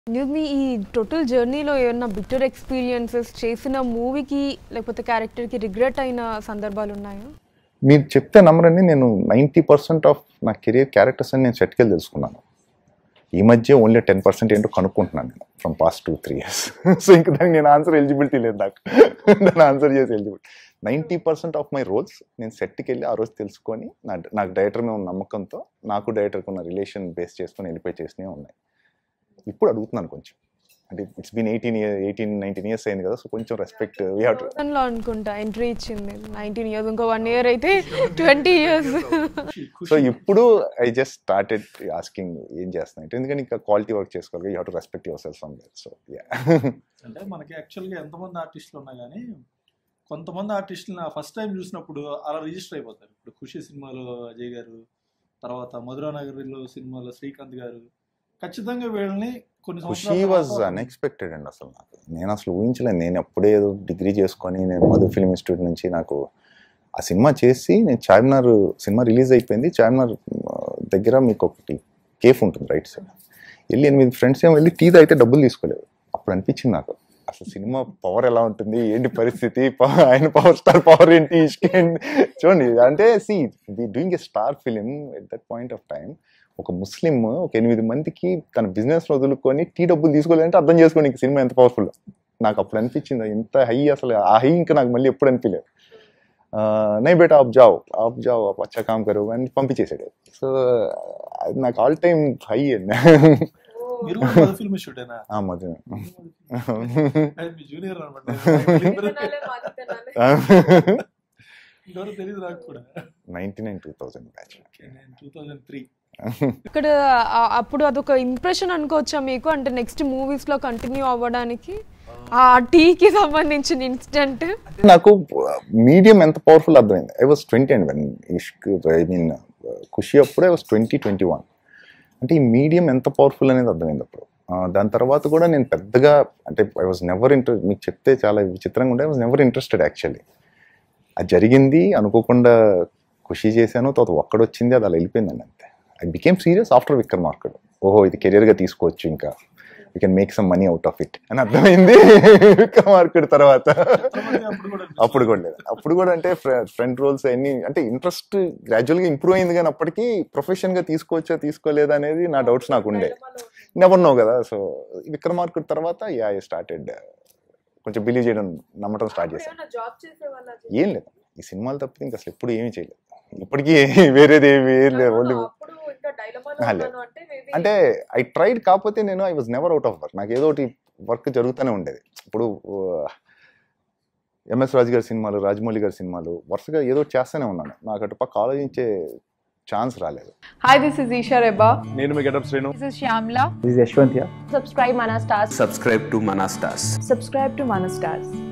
మీరు మీ ఈ టోటల్ జర్నీలో ఏమన్నా బిటర్ ఎక్స్పీరియన్సెస్ చేసిన మూవీకి లేకపోతే క్యారెక్టర్కి రిగ్రెట్ అయిన సందర్భాలు ఉన్నాయా మీరు చెప్తే నమ్మరండి నేను నైంటీ పర్సెంట్ ఆఫ్ నా కెరియర్ క్యారెక్టర్స్ అని నేను సెట్కి వెళ్ళి తెలుసుకున్నాను ఈ మధ్య ఓన్లీ టెన్ పర్సెంట్ ఏంటో కనుక్కుంటున్నాను నేను from past two three years so ఇంకా దానికి నేను ఆన్సర్ ఎలిజిబిలిటీ లేదు నాకు దాన్ని ఆన్సర్ చేసి eligibility ninety percent of my roles నేను సెట్కి వెళ్ళి ఆ రోజు తెలుసుకొని నా నాకు డైరెక్టర్ మీద ఉన్న నమ్మకంతో నాకు డైరెక్టర్కి ఉన్న రిలేషన్ బేస్ చేసుకొని వెళ్ళిపోయి చేసినవి ఉన్నాయి ఇప్పుడు అడుగుతున్నాను కొంచెం అంటే it's been eighteen year eighteen nineteen years అయింది కదా సో కొంచెం రెస్పెక్ట్ వీ హ్యావ్ టు లో అనుకుంటా ఎంట్రీ ఇచ్చింది నైన్టీన్ ఇయర్స్ ఇంకో వన్ ఇయర్ అయితే ట్వంటీ ఇయర్స్ సో ఇప్పుడు ఐ జస్ట్ స్టార్టెడ్ ఆస్కింగ్ ఏం చేస్తున్నాయి ఎందుకంటే ఇంకా క్వాలిటీ వర్క్ చేసుకోవాలి you have to respect your self from there so yeah అంటే మనకి యాక్చువల్గా ఎంతమంది ఆర్టిస్టులు ఉన్నా కానీ కొంతమంది ఆర్టిస్టులు ఫస్ట్ టైం చూసినప్పుడు అలా రిజిస్టర్ అయిపోతారు ఇప్పుడు ఖుషి సినిమాలో అజయ్ గారు తర్వాత మధురానగర్లో సినిమాలో శ్రీకాంత్ గారు ఖచ్చితంగా వీళ్ళని కొన్ని ఖుషీ సంవత్సరాల వాజ్ తర్వాత అన్ఎక్స్పెక్టెడ్ అండి అసలు నాకు నేను అసలు ఊహించలేదు నేను అప్పుడే ఏదో డిగ్రీ చేసుకొని నేను మధు ఫిల్మ్ ఇన్స్టిట్యూట్ నుంచి నాకు ఆ సినిమా చేసి నేను చార్మినార్ సినిమా రిలీజ్ అయిపోయింది చార్మినార్ ఆ, దగ్గర మీకు ఒకటి కేఫ్ ఉంటుంది రైట్ సైడ్ వెళ్ళి ఎనిమిది ఫ్రెండ్స్ ఏమో వెళ్ళి టీ అయితే డబ్బులు తీసుకోలేదు అప్పుడు అనిపించింది నాకు అసలు సినిమా పవర్ ఎలా ఉంటుంది ఏంటి పరిస్థితి ప- ఆయన పవర్ స్టార్ పవర్ ఏంటి ఇష్క ఏంటి చూడండి అంటే see doing a star film at that point of time ఒక ముస్లిం ఒక ఎనిమిది మందికి తన బిజినెస్ వదులుకొని టీ డబ్బులు తీసుకోలేదంటే అర్థం చేసుకోండి ఇంక సినిమా ఎంత పవర్ఫుల్ నాకు అప్పుడు అనిపించింది ఇంత హై అసలు ఆ హై ఇంకా నాకు మళ్ళీ ఎప్పుడు అనిపించలేదు నై బేట ఆప్ జావ్ ఆప్ జావ్ ఆప్ అచ్చా కామ్ కరు అని పంపించేసాడు సో అది నాకు ఆల్ టైమ్ హై అండి మీరు కూడా ఫిల్మ్ షూటేనా ఆ మధ్య మీ జూనియర్ అనమాట ఇంతవరకు తెలియదు నాకు కూడా ninety nine two thousand batch okay నేను టూ థౌజండ్ త్రీ ఇక్కడ ఆ- అప్పుడు అదొక ఇంప్రెషన్ అనుకోవచ్చా మీకు అంటే నెక్స్ట్ మూవీస్ లో కంటిన్యూ అవ్వడానికి ఆ టీకి సంబంధించిన ఇన్సిడెంట్ నాకు మీడియం ఎంత పవర్ఫుల్ అర్థమైంది I was twenty and when Ishq I mean Kushi అప్పుడు I was twenty twenty one అంటే ఈ మీడియం ఎంత పవర్ఫుల్ అనేది అర్థమైంది అప్పుడు ఆ, దాని తర్వాత కూడా నేను పెద్దగా అంటే ఐ వాజ్ నెవర్ ఇంట్రె మీకు చెప్తే చాలా విచిత్రంగా ఉండే I was never interested actually అది జరిగింది అనుకోకుండా ఖుషి చేశాను తర్వాత ఒక్కడొచ్చింది అది అలా వెళ్ళిపోయిందండి అంతే I became serious after Vikramarkudu ఓహో ఇది కెరియర్గా తీసుకోవచ్చు ఇంకా we can make some money out of it అని అర్థమైంది విక్రమ్ మార్కెట్ తర్వాత అప్పుడు కూడా అప్పుడు కూడా లేదు అప్పుడు కూడా అంటే ఫ్రంట్ రోల్స్ అన్ని అంటే ఇంట్రెస్ట్ గ్రాడ్యువల్గా ఇంప్రూవ్ అయింది కానీ అప్పటికి ప్రొఫెషన్గా తీసుకోవచ్చా తీసుకోలేదా అనేది నా డౌట్స్ నాకు ఉండే నెవర్ నో కదా సో విక్రమార్కుడు తర్వాత యా ఐ స్టార్టెడ్ కొంచెం బిలీవ్ చేయడం నమ్మటం స్టార్ట్ చేశాను జాబ్ చేసే వాళ్ళ ఏం లేదు ఈ సినిమాలు తప్పితే ఇంకా అసలు ఎప్పుడు ఏమీ చేయలేదు ఇప్పటికీ వేరేది ఏమి ఏం లేదు ఓన్లీ అప్పుడు ఇంకా డైలమాలో ఆ, లేదు. ఉన్నాను అంటే maybe అంటే ఐ ట్రైడ్ కాకపోతే నేను I was never out of work నాకు ఏదో ఒకటి వర్క్ జరుగుతూనే ఉండేది ఇప్పుడు ఎంఎస్ రాజు గారి సినిమాలు రాజమౌళి గారి సినిమాలు వరుసగా ఏదో ఒకటి చేస్తూనే ఉన్నాను నాకు అటు పక్క ఆలోచించే ఛాన్స్ రాలేదు Hi, this is Isha Reba. నేను మీ getup Srinu This is Shyamla. This is Yashwant here. Subscribe Mana Stars. subscribe to Manastas. Subscribe to Mana Stars.